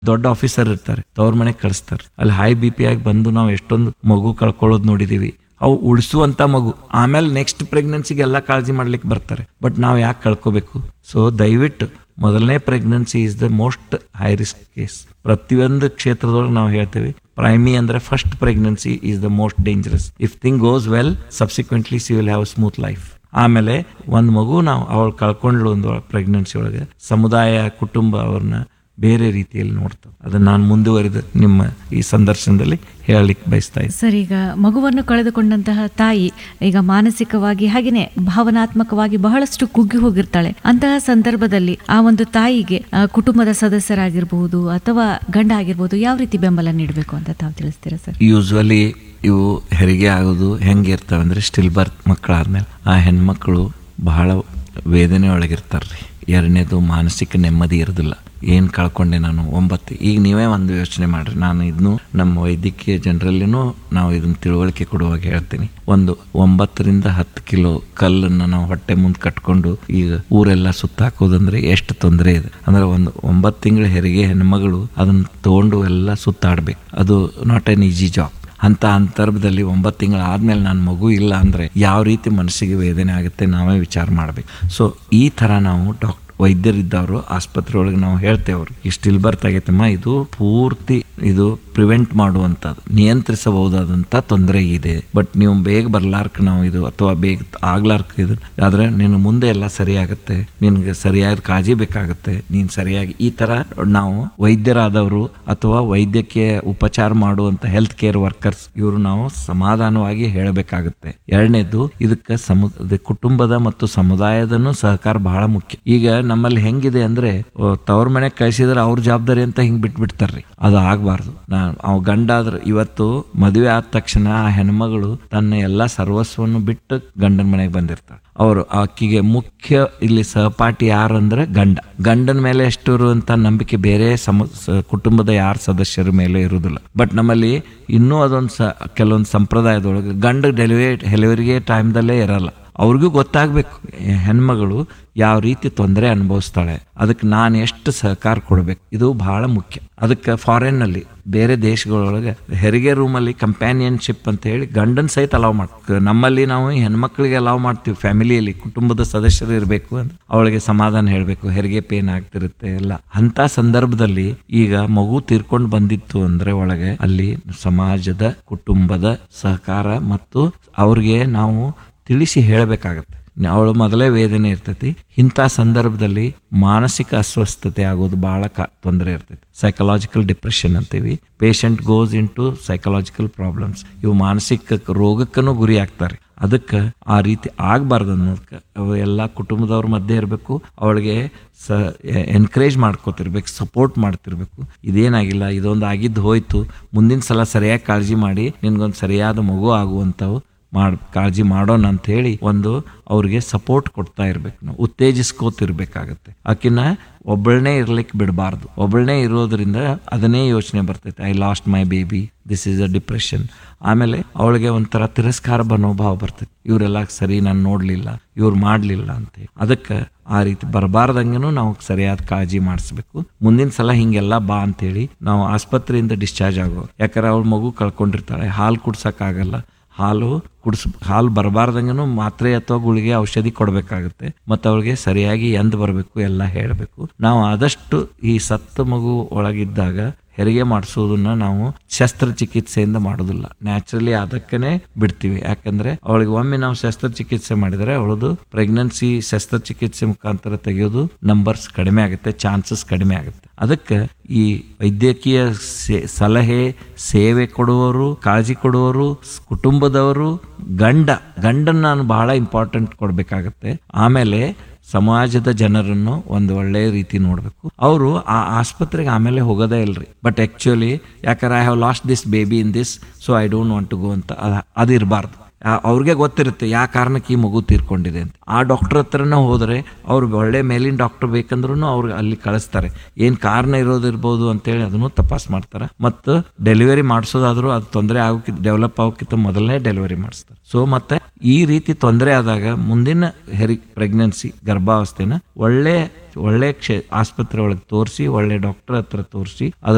ದೊಡ್ಡ ಆಫೀಸರ್ ಇರ್ತಾರೆ ತವ್ರ ಮನೆಗೆ ಕಳಿಸ್ತಾರೆ ಅಲ್ಲಿ ಹೈ ಬಿ ಪಿ ಆಗಿ ಬಂದು ನಾವು ಎಷ್ಟೊಂದು ಮಗು ಕಳ್ಕೊಳ್ಳೋದು ನೋಡಿದೀವಿ ಅವು ಉಳಿಸುವಂತ ಮಗು ಆಮೇಲೆ ನೆಕ್ಸ್ಟ್ ಪ್ರೆಗ್ನೆನ್ಸಿಗೆ ಎಲ್ಲ ಕಾಳಜಿ ಮಾಡ್ಲಿಕ್ಕೆ ಬರ್ತಾರೆ ಬಟ್ ನಾವು ಯಾಕೆ ಕಳ್ಕೋಬೇಕು ಸೊ ದಯವಿಟ್ಟು ಮೊದಲನೇ pregnancy is the most high risk case ಪ್ರತಿಯೊಂದು ಕ್ಷೇತ್ರದೊಳಗೆ ನಾವು ಹೇಳ್ತೇವೆ ಪ್ರೈಮಿ ಅಂದ್ರೆ first pregnancy is the most dangerous if thing goes well subsequently she will have smooth life ಆಮೇಲೆ ಒಂದು ಮಗು ನಾವು ಅವಳು ಕಳ್ಕೊಂಡ್ಳು ಒಂದು ಪ್ರೆಗ್ನೆನ್ಸಿ ಒಳಗೆ ಸಮುದಾಯ ಕುಟುಂಬ ಅವ್ರನ್ನ ಬೇರೆ ರೀತಿಯಲ್ಲಿ ನೋಡ್ತವೆ ಅದನ್ನ ನಾನು ಮುಂದುವರಿದ ನಿಮ್ಮ ಈ ಸಂದರ್ಶನದಲ್ಲಿ ಹೇಳಲಿಕ್ಕೆ ಬಯಸ್ತಾ ಇದ್ದೀನಿ ಸರ್ ಈಗ ಮಗುವನ್ನು ಕಳೆದುಕೊಂಡಂತಹ ತಾಯಿ ಈಗ ಮಾನಸಿಕವಾಗಿ ಹಾಗೆಯೇ ಭಾವನಾತ್ಮಕವಾಗಿ ಬಹಳಷ್ಟು ಕುಗ್ಗಿ ಹೋಗಿರ್ತಾಳೆ ಅಂತಹ ಸಂದರ್ಭದಲ್ಲಿ ಆ ಒಂದು ತಾಯಿಗೆ ಆ, ಕುಟುಂಬದ ಸದಸ್ಯರಾಗಿರ್ಬಹುದು ಅಥವಾ ಗಂಡ ಆಗಿರ್ಬೋದು ಯಾವ ರೀತಿ ಬೆಂಬಲ ನೀಡಬೇಕು ಅಂತ ತಾವು ತಿಳಿಸ್ತೀರಾ ಸರ್ ಯೂಸ್ವಲಿ ಇವು ಹೆರಿಗೆ ಆಗೋದು ಹೆಂಗೆ ಇರ್ತವೆ ಅಂದ್ರೆ ಸ್ಟಿಲ್ ಬರ್ತ್ ಮಕ್ಕಳಾದ್ಮೇಲೆ ಆ ಹೆಣ್ಮಕ್ಳು ಬಹಳ ವೇದನೆ ಒಳಗಿರ್ತಾರ್ರಿ ಎರಡನೇದು ಮಾನಸಿಕ ನೆಮ್ಮದಿ ಇರೋದಿಲ್ಲ ಏನು ಕಳ್ಕೊಂಡೆ ನಾನು ಒಂಬತ್ತು ಈಗ ನೀವೇ ಒಂದು ಯೋಚನೆ ಮಾಡ್ರಿ ನಾನು ಇದನ್ನು ನಮ್ಮ ವೈದ್ಯಕೀಯ ಜನರಲ್ಲಿನೂ ನಾವು ಇದನ್ನ ತಿಳುವಳಿಕೆ ಕೊಡುವಾಗ ಹೇಳ್ತೀನಿ ಒಂದು ಒಂಬತ್ತರಿಂದ ಹತ್ತು ಕಿಲೋ ಕಲ್ಲನ್ನು ನಾವು ಹೊಟ್ಟೆ ಮುಂದೆ ಕಟ್ಕೊಂಡು ಈಗ ಊರೆಲ್ಲ ಸುತ್ತಾಕೋದಂದ್ರೆ ಎಷ್ಟು ತೊಂದರೆ ಇದೆ ಅಂದ್ರೆ ಒಂದು ಒಂಬತ್ತು ತಿಂಗಳ ಹೆರಿಗೆ ಹೆಣ್ಮಗಳು ಅದನ್ನ ತಗೊಂಡು ಎಲ್ಲ ಸುತ್ತಾಡ್ಬೇಕು ಅದು ನಾಟ್ ಎನ್ ಈಜಿ ಜಾಬ್ ಅಂತ ಸಂದರ್ಭದಲ್ಲಿ ಒಂಬತ್ತು ತಿಂಗಳು ಆದ್ಮೇಲೆ ನನ್ನ ಮಗು ಇಲ್ಲ ಅಂದ್ರೆ ಯಾವ ರೀತಿ ಮನಸ್ಸಿಗೆ ವೇದನೆ ಆಗುತ್ತೆ ನಾವೇ ವಿಚಾರ ಮಾಡ್ಬೇಕು ಸೊ ಈ ತರ ನಾವು ಡಾಕ್ಟರ್ ವೈದ್ಯರಿದ್ದವರು ಆಸ್ಪತ್ರೆ ಒಳಗೆ ನಾವು ಹೇಳ್ತೇವೆ ಅವ್ರಿಗೆ ಈ ಸ್ಟಿಲ್ ಬರ್ತ್ ಆಗೈತಮ್ಮ ಇದು ಪೂರ್ತಿ ಇದು ಪ್ರಿವೆಂಟ್ ಮಾಡುವಂಥದ್ದು ನಿಯಂತ್ರಿಸಬಹುದಾದಂಥ ತೊಂದರೆ ಇದೆ ಬಟ್ ನೀವು ಬೇಗ ಬರ್ಲಾರ್ಕ ನಾವು ಇದು ಅಥವಾ ಬೇಗ ಆಗ್ಲಾರ್ಕ ಇದು ಆದ್ರೆ ನಿನ್ನ ಮುಂದೆ ಎಲ್ಲ ಸರಿಯಾಗುತ್ತೆ ನಿನ್ಗೆ ಸರಿಯಾದ ಕಾಳಜಿ ಬೇಕಾಗುತ್ತೆ ನೀನ್ ಸರಿಯಾಗಿ ಈ ತರ ನಾವು ವೈದ್ಯರಾದವರು ಅಥವಾ ವೈದ್ಯಕೀಯ ಉಪಚಾರ ಮಾಡುವಂತ ಹೆಲ್ತ್ ಕೇರ್ ವರ್ಕರ್ಸ್ ಇವರು ನಾವು ಸಮಾಧಾನವಾಗಿ ಹೇಳಬೇಕಾಗುತ್ತೆ ಎರಡನೇದು ಇದಕ್ಕೆ ಸಮು ಇದು ಕುಟುಂಬದ ಮತ್ತು ಸಮುದಾಯದನು ಸಹಕಾರ ಬಹಳ ಮುಖ್ಯ ಈಗ ನಮ್ಮಲ್ಲಿ ಹೆಂಗಿದೆ ಅಂದ್ರೆ ಓ, ತವ್ರ ಮನೆಗೆ ಕಳಿಸಿದ್ರೆ ಅವ್ರ ಜವಾಬ್ದಾರಿ ಅಂತ ಹಿಂಗ್ ಬಿಟ್ಬಿಡ್ತಾರ್ರಿ ಅದು ಆಗ್ಬಾರ್ದು ನಾನು ಅವ್ ಗಂಡ ಆದ್ರೆ ಇವತ್ತು ಮದುವೆ ಆದ ತಕ್ಷಣ ಆ ಹೆಣ್ಮಗಳು ತನ್ನ ಎಲ್ಲಾ ಸರ್ವಸ್ವವನ್ನು ಬಿಟ್ಟು ಗಂಡನ ಮನೆಗೆ ಬಂದಿರ್ತಾಳೆ ಅವರು ಆಕಿಗೆ ಮುಖ್ಯ ಇಲ್ಲಿ ಸಹಪಾಠಿ ಯಾರು ಅಂದ್ರೆ ಗಂಡ ಗಂಡನ ಮೇಲೆ ಎಷ್ಟು ಇರುವಂತ ನಂಬಿಕೆ ಬೇರೆ ಸಮ ಸ- ಕುಟುಂಬದ ಯಾರ ಸದಸ್ಯರ ಮೇಲೆ ಇರುವುದಿಲ್ಲ ಬಟ್ ನಮ್ಮಲ್ಲಿ ಇನ್ನೂ ಅದೊಂದು ಸ ಕೆಲವೊಂದು ಸಂಪ್ರದಾಯದೊಳಗೆ ಗಂಡ ಡೆಲಿವರಿ ಡೆಲಿವರಿಗೆ ಟೈಮ್ದಲ್ಲೇ ಇರಲ್ಲ ಅವ್ರಿಗೂ ಗೊತ್ತಾಗ್ಬೇಕು ಈ ಹೆಣ್ಮಗಳು ಯಾವ ರೀತಿ ತೊಂದರೆ ಅನುಭವಿಸ್ತಾಳೆ ಅದಕ್ಕೆ ನಾನು ಎಷ್ಟು ಸಹಕಾರ ಕೊಡ್ಬೇಕು ಇದು ಬಹಳ ಮುಖ್ಯ ಅದಕ್ಕೆ ಫಾರಿನ್ ನಲ್ಲಿ ಬೇರೆ ದೇಶಗಳೊಳಗೆ ಹೆರಿಗೆ ರೂಮಲ್ಲಿ ಕಂಪ್ಯಾನಿಯನ್ಶಿಪ್ ಅಂತ ಹೇಳಿ ಗಂಡನ್ ಸಹಿತ ಅಲಾವ್ ಮಾಡ್ ನಮ್ಮಲ್ಲಿ ನಾವು ಈ ಹೆಣ್ಮಕ್ಳಿಗೆ ಅಲಾವ್ ಮಾಡ್ತೀವಿ ಫ್ಯಾಮಿಲಿಯಲ್ಲಿ ಕುಟುಂಬದ ಸದಸ್ಯರು ಇರಬೇಕು ಅಂತ ಅವಳಿಗೆ ಸಮಾಧಾನ ಹೇಳಬೇಕು ಹೆರಿಗೆ ಪೇನ್ ಆಗ್ತಿರುತ್ತೆ ಎಲ್ಲ ಅಂತ ಸಂದರ್ಭದಲ್ಲಿ ಈಗ ಮಗು ತೀರ್ಕೊಂಡು ಬಂದಿತ್ತು ಅಂದ್ರೆ ಒಳಗೆ ಅಲ್ಲಿ ಸಮಾಜದ ಕುಟುಂಬದ ಸಹಕಾರ ಮತ್ತು ಅವ್ರಿಗೆ ನಾವು ತಿಳಿಸಿ ಹೇಳಬೇಕಾಗತ್ತೆ ಅವಳು ಮೊದಲೇ ವೇದನೆ ಇರ್ತೈತಿ ಇಂಥ ಸಂದರ್ಭದಲ್ಲಿ ಮಾನಸಿಕ ಅಸ್ವಸ್ಥತೆ ಆಗೋದು ಬಹಳ ಕ ತೊಂದರೆ ಇರ್ತೈತಿ ಸೈಕಲಾಜಿಕಲ್ ಡಿಪ್ರೆಷನ್ ಅಂತೀವಿ patient goes in to psychological problems ಇವು ಮಾನಸಿಕ ರೋಗಕ್ಕೂ ಗುರಿ ಆಗ್ತಾರೆ ಅದಕ್ಕೆ ಆ ರೀತಿ ಆಗಬಾರ್ದು ಅನ್ನೋದಕ್ಕೆ ಅವು ಎಲ್ಲ ಕುಟುಂಬದವ್ರ ಮಧ್ಯೆ ಇರಬೇಕು ಅವಳಿಗೆ ಸ ಎನ್ಕರೇಜ್ ಮಾಡ್ಕೋತಿರ್ಬೇಕು ಸಪೋರ್ಟ್ ಮಾಡ್ತಿರ್ಬೇಕು ಇದೇನಾಗಿಲ್ಲ ಇದೊಂದು ಆಗಿದ್ದು ಹೋಯ್ತು ಮುಂದಿನ ಸಲ ಸರಿಯಾಗಿ ಕಾಳಜಿ ಮಾಡಿ ನಿನ್ಗೊಂದು ಸರಿಯಾದ ಮಗು ಆಗುವಂಥವು ಮಾಡ್ ಕಾಳಜಿ ಮಾಡೋಣ ಅಂತ ಹೇಳಿ ಒಂದು ಅವ್ರಿಗೆ ಸಪೋರ್ಟ್ ಕೊಡ್ತಾ ಇರ್ಬೇಕು ನಾವು ಉತ್ತೇಜಿಸ್ಕೋತಿರ್ಬೇಕಾಗತ್ತೆ ಆಕಿನ ಒಬ್ಬಳನ್ನೇ ಇರ್ಲಿಕ್ಕೆ ಬಿಡಬಾರ್ದು ಒಬ್ಬಳನ್ನೇ ಇರೋದ್ರಿಂದ ಅದನ್ನೇ ಯೋಚನೆ ಬರ್ತೈತೆ I lost my baby this is a depression ಆಮೇಲೆ ಅವಳಿಗೆ ಒಂಥರ ತಿರಸ್ಕಾರ ಮನೋಭಾವ ಬರ್ತೈತೆ ಇವರೆಲ್ಲ ಸರಿ ನಾನು ನೋಡ್ಲಿಲ್ಲ ಇವ್ರು ಮಾಡ್ಲಿಲ್ಲ ಅಂತ ಹೇಳಿ. ಅದಕ್ಕೆ ಆ ರೀತಿ ಬರಬಾರ್ದಂಗೆನೂ ನಾವು ಸರಿಯಾದ ಕಾಳಜಿ ಮಾಡಿಸ್ಬೇಕು ಮುಂದಿನ ಸಲ ಹಿಂಗೆಲ್ಲ ಬಾ ಅಂತೇಳಿ ನಾವು ಆಸ್ಪತ್ರೆಯಿಂದ ಡಿಸ್ಚಾರ್ಜ್ ಆಗೋ ಯಾಕಂದ್ರೆ ಅವಳ ಮಗು ಕಳ್ಕೊಂಡಿರ್ತಾಳೆ ಹಾಲು ಕುಡ್ಸಕ್ಕಾಗಲ್ಲ ಹಾಲು ಕುಡಿಸ್ ಹಾಲು ಬರಬಾರ್ದಂಗೆನೂ ಮಾತ್ರೆ ಅಥವಾ ಗುಳಿಗೆ ಔಷಧಿ ಕೊಡಬೇಕಾಗುತ್ತೆ ಮತ್ತು ಅವಳಿಗೆ ಸರಿಯಾಗಿ ಎಂದ್ ಬರಬೇಕು ಎಲ್ಲ ಹೇಳಬೇಕು ನಾವು ಆದಷ್ಟು ಈ ಸತ್ತ ಮಗು ಒಳಗಿದ್ದಾಗ ಹೆರಿಗೆ ಮಾಡಿಸೋದನ್ನ ನಾವು ಶಸ್ತ್ರಚಿಕಿತ್ಸೆಯಿಂದ ಮಾಡೋದಿಲ್ಲ ನ್ಯಾಚುರಲಿ ಅದಕ್ಕನೆ ಬಿಡ್ತೀವಿ ಯಾಕಂದ್ರೆ ಅವಳಿಗೆ ಒಮ್ಮೆ ನಾವು ಶಸ್ತ್ರಚಿಕಿತ್ಸೆ ಮಾಡಿದರೆ ಅವಳದು ಪ್ರೆಗ್ನೆನ್ಸಿ ಶಸ್ತ್ರಚಿಕಿತ್ಸೆ ಮುಖಾಂತರ ತೆಗೆಯೋದು ನಂಬರ್ಸ್ ಕಡಿಮೆ ಆಗುತ್ತೆ ಚಾನ್ಸಸ್ ಕಡಿಮೆ ಆಗುತ್ತೆ ಅದಕ್ಕೆ ಈ ವೈದ್ಯಕೀಯ ಸೇ- ಸಲಹೆ ಸೇವೆ ಕೊಡುವವರು ಕಾಳಜಿ ಕೊಡುವವರು ಸ್- ಕುಟುಂಬದವರು ಗಂಡ ಗಂಡನ್ನ ನಾನು ಬಹಳ ಇಂಪಾರ್ಟೆಂಟ್ ಕೊಡ್ಬೇಕಾಗತ್ತೆ ಆಮೇಲೆ ಸಮಾಜದ ಜನರನ್ನು ಒಂದು ಒಳ್ಳೆಯ ರೀತಿ ನೋಡಬೇಕು ಅವರು ಆ ಆಸ್ಪತ್ರೆಗೆ ಆಮೇಲೆ ಹೋಗೋದೇ ಇಲ್ರಿ ಬಟ್ ಆಕ್ಚುಲಿ ಯಾಕಂದ್ರೆ I have lost this baby in this so I don't want to go ಅಂತ ಅದ್- ಅದು ಇರಬಾರ್ದು ಅವ್ರಿಗೆ ಗೊತ್ತಿರುತ್ತೆ ಯಾವ ಕಾರಣಕ್ಕೆ ಈ ಮಗು ತೀರ್ಕೊಂಡಿದೆ ಅಂತ ಆ ಡಾಕ್ಟರ್ ಹತ್ರನ ಹೋದರೆ ಅವ್ರು ಒಳ್ಳೆ ಮೇಲಿನ ಡಾಕ್ಟರ್ ಬೇಕಂದ್ರೂ ಅವ್ರು ಅಲ್ಲಿ ಕಳಿಸ್ತಾರೆ ಏನ್ ಕಾರಣ ಇರೋದಿರ್ಬೋದು ಅಂತೇಳಿ ಅದನ್ನು ತಪಾಸ್ ಮಾಡ್ತಾರೆ ಮತ್ತು ಡೆಲಿವರಿ ಮಾಡಿಸೋದಾದ್ರೂ ಅದು ತೊಂದರೆ ಆಗೋಕ್ಕಿಂತ ಡೆವಲಪ್ ಆಗೋಕ್ಕಿಂತ ಮೊದಲನೇ ಡೆಲಿವರಿ ಮಾಡಿಸ್ತಾರೆ ಸೊ ಮತ್ತೆ ಈ ರೀತಿ ತೊಂದರೆ ಆದಾಗ ಮುಂದಿನ ಹೆರಿ ಪ್ರೆಗ್ನೆನ್ಸಿ ಗರ್ಭಾವಸ್ಥೆನ ಒಳ್ಳೆ ಒಳ್ಳೆ ಕ್ಷೇ ಆಸ್ಪತ್ರೆ ಒಳಗೆ ತೋರಿಸಿ ಒಳ್ಳೆ ಡಾಕ್ಟರ್ ಹತ್ರ ತೋರಿಸಿ ಅದ್ರ